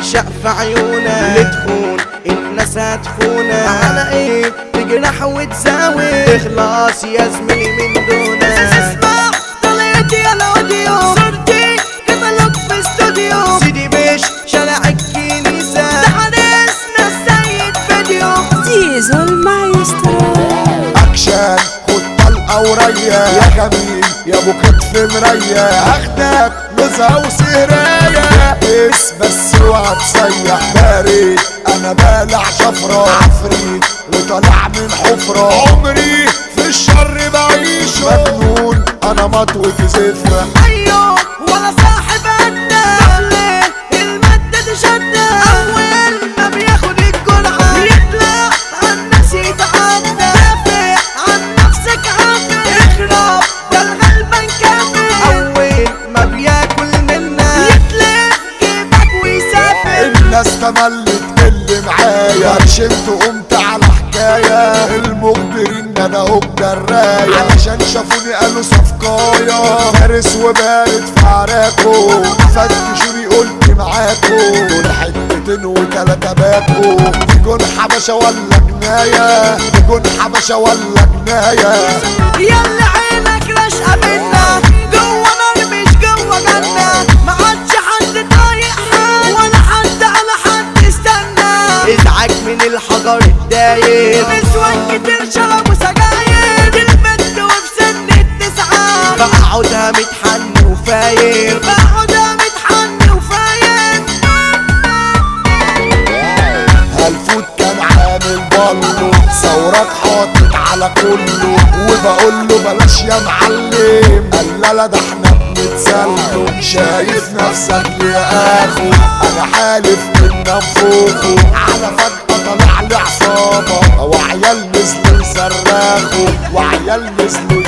نعشق في عيونك لتخون الناس هتخونك على ايه تجرح وتزاوي تخلص يا زميلي من دونك اسمع طلعتي يا الاوديو صورتي كتالوج في استوديو سيدي بيش شارع الكنيسة ده حارسنا السيد فيديو ديزو المايسترو اكشن خد طلقه وريا يا جميل يا ابو كتف مريا اخدك نزهه وسهرايه بس بس اوعى تسيح بارد انا بالع شفره عفريت وطالع من حفره عمري في الشر بعيش مجنون انا مطوة زفره ايوه ولا صاحب عنا ليه المادة دي شدة اول ما بياخد الجرعة يطلع عالناس يتعدى دافع عن نفسك عافي اخرب ده الغلبان كافي اول ما بياكل منا يتلف جيبك ويسافر الناس تملت اللي معايا رشمت وقمت على حكاية المخبرين ده انا هو الجراية علشان شافوني قالوا صفقايا فارس وبارد في عراكو فتشوني قلت معاكو دول حتتين وتلاتة باكو دي جون حبشة ولا جناية دي جون حبشة ولا جناية يلا عينك رشقة منا جوه نار مش جوه جنة ما عادش حد طايق حد ولا حد على حد استنى ازعاج من الحجر الداير نسوان كتير شربوا سجاير البنت وفي سن التسعة بقعدها متحن وفاير بقعدها متحن وفاير هالفوت كان عامل بالو ثورك حاطط على كله وبقول له بلاش يا معلم قال لا لا ده احنا بنتسلم شايف نفسك يا اخو انا حالف ان انفوخه على فجأة طلع لي عصابة وعيال نزلوا يصرخوا وعيال نزلوا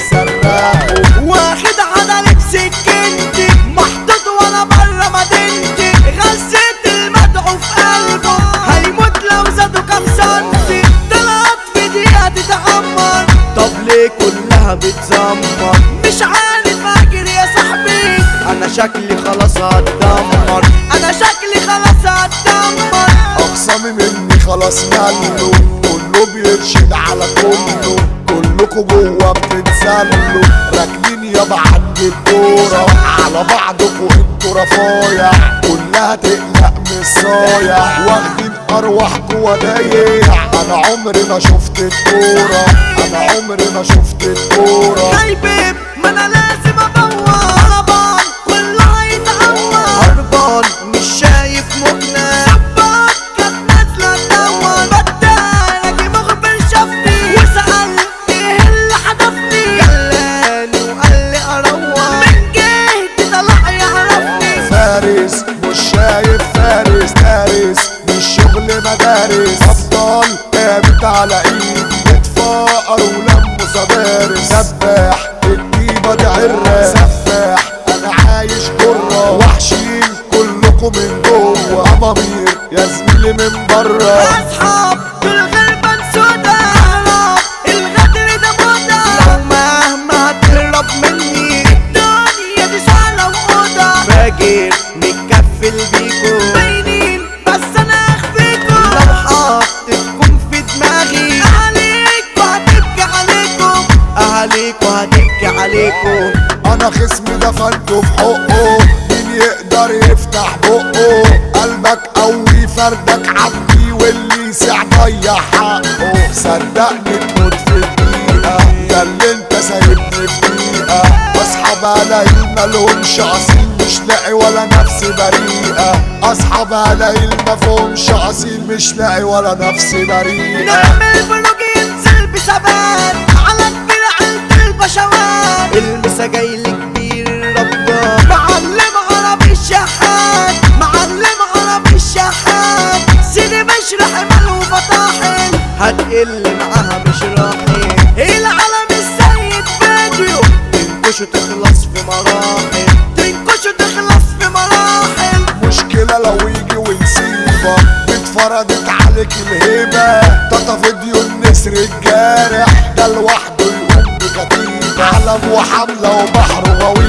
يصرخوا واخد عضلة سكنتي محطوط وانا برا مدينتي غزيت المدعو في قلبه هيموت لو زادوا كام سنتي طلعت في دقيقة تتعمر طب ليه كلها بتزمر مش عارف اجري يا صاحبي انا شكلي خلاص هتدمر انا شكلي خلاص هتدمر اقسامي مني خلاص ماله كله بيرشد على كله كلكوا جوا بتتسلوا راكنين يابا عند الدورة على بعضكوا انتوا رفايع كلها تقلق من الصايع واخدين ارواحكوا ودايع انا عمري ما شفت الكورة انا عمري ما شفت الكورة خايبين ما انا لازم ادور هربان كله هيتعور هربان مش شايف مقنع صباك كانت نازلة تدور بدال اجي مخبر شافني وسأل ايه اللي حدفني جلاني وقال لي اروح من جهتي طلع يعرفني فارس مش شايف فارس دارس مش شغل مدارس ابطال قامت على ايدي اتفقر ولموا سبارس سباح الجيبه دي عره سفاح انا عايش جره وحشين كلكم من جوه امامير يا زميلي من بره اصحاب دول غلبان سودا اهرب الغدر ده موضة لو مهما هتهرب مني الدنيا دي شعلة وأوضة فاجر متكفل بيكو باينين بس انا اخفيكم لو حطيتكم في دماغي عليك وهتبكي عليكم اهاليك وهتبكي عليكم انا خصمي دفنته في حقه مين يقدر يفتح بقه قلبك قوي فردك عبي واللي يسع ضيع حقه صدقني تموت في دقيقة ده اللي انت سايبني في دقيقة اصحاب قليل مالهمش اصيل مش لاقي ولا نفسي بريئة اصحاب قليل مفهومش اصيل مش لاقي ولا نفسي بريئة نعمل بلوج ينزل بثبات على كبير عيلة البشوات المسا جاي لي كبير ربنا معلم عربي الشحات معلم عربي الشحات سيدي بشرح مال وفطاحل هتقل معاها مش راحل العالم السيد فيديو تنكش وتخلص في مراحل تنكش وتخلص في مراحل مشكلة لو يجي ونسيبك اتفرضت عليك الهيبة تاتا فيديو النسر الجارح ده لوحده يقوم بكتيبة علم وحملة وبحر غويط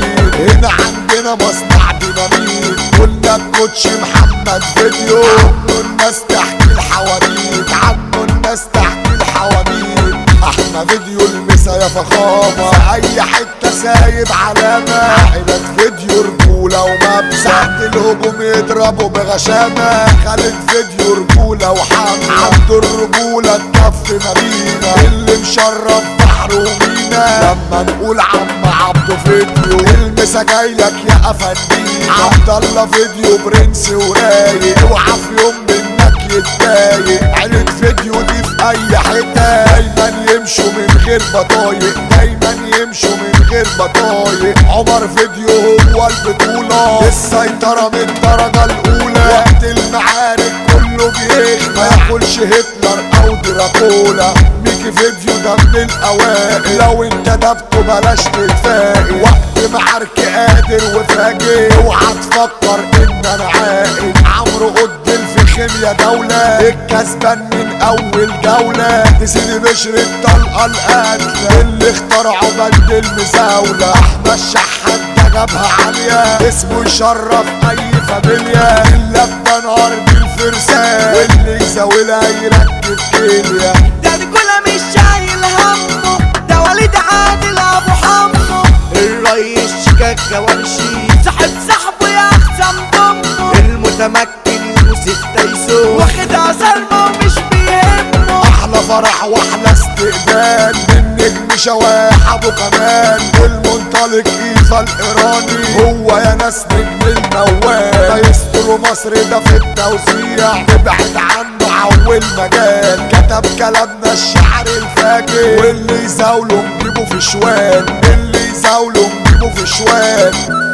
هنا عندنا مصنع ديناميت قلنا الكوتش محمد فيديو عنه الناس تحكي الحواديت عنه الناس تحكي الحواديت احنا فيديو المسا يا فخامة في اي حتة سايب علامة عائلة فيديو رجولة ومبدأ ساعة الهجوم يضربوا بغشامة خالد فيديو رجولة وحملة عنده الرجولة تكفي مدينة اللي مشرف بحر ومينا لما نقول عم عبده فيديو المسا جايلك يا افندينا عبد الله فيديو برنس ورايق اوعى في يوم منك يتضايق عيلة فيديو دي في اي حتة دايما يمشوا من غير بطايق دايما يمشوا من غير بطايق عمر فيديو هو البطولة السيطرة من الدرجة الاولى وقت المعارك كله بيخ ما ياكلش هتلر او دراكولا ميكي فيديو ده من الاوائل لو انت دبته بلاش تتفائل وقت معارك قادر وفاجئ اوعى تفكر ان انا عاقل عمرو قدل في خيميا دولة الكسبان من اول جولة تسيدي بشر الطلقة القاتلة اللي اخترعوا بند المزاولة احمد شحات ده جابها عالية اسمه يشرف اي فاميليا اللبة نار بالفرسان واللي يزاولها يركب كيليا ده رجولة مش شايل همه ده وليد عادل ابو حمو الريس شيكاكا ورشي صاحب صاحبه يا احسن ضمه المتمكن يوسف تايسون واخد عزلمه ومش بيهمه احلى فرح واحلى استقبال من نجم شواح ابو كمال والمنطلق ايفا الايراني هو يا ناس نجم الموال ده يستر مصر ده في التوزيع ابعد عنه عول مجال كتب كلامنا الشعر الفاجر واللي يزاوله نجيبه في شوال اللي يزاوله نجيبه في شوال